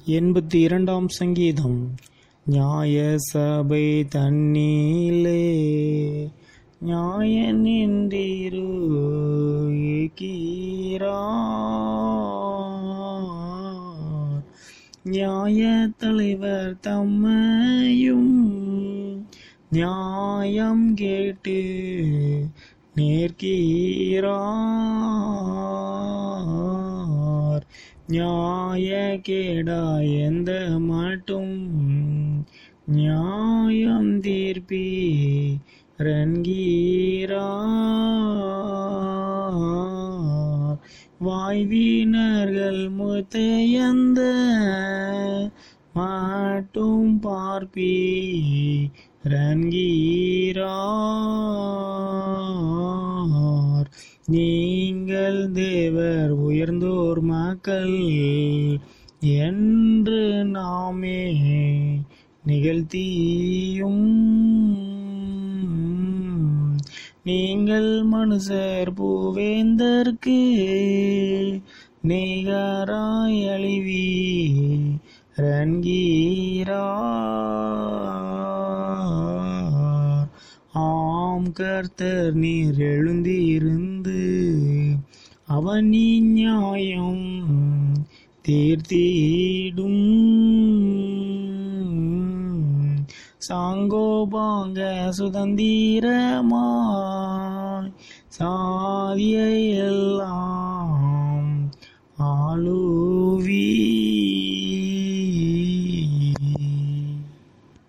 எண்பத்தி இரண்டாம் சங்கீதம் நியாய சபை தண்ணீலே நியாய நின்றிரு நியாய தலைவர் தம்மையும் நியாயம் கேட்டு நேர்கீரார் நியாய கேடா எந்த மட்டும் நியாயம் தீர்ப்பி ரன்கீரார் வாய்வீனர்கள் முத்தையந்த மட்டும் பார்ப்பி ரன்கீரார் நீங்கள் தேவர் உயர்ந்தோர் மக்கள் என்று நாமே நிகழ்த்தியும் நீங்கள் மனுஷர் பூவேந்தற்கு நிகராய் அழிவி ரன்கீரார் ஆம் கர்த்தர் நீர் எழுந்திருந்து அவன் நீ நியாயம் தீர்த்திடும் சாங்கோபாங்க சுதந்திரமாய் சாதியை எல்லாம் ஆளு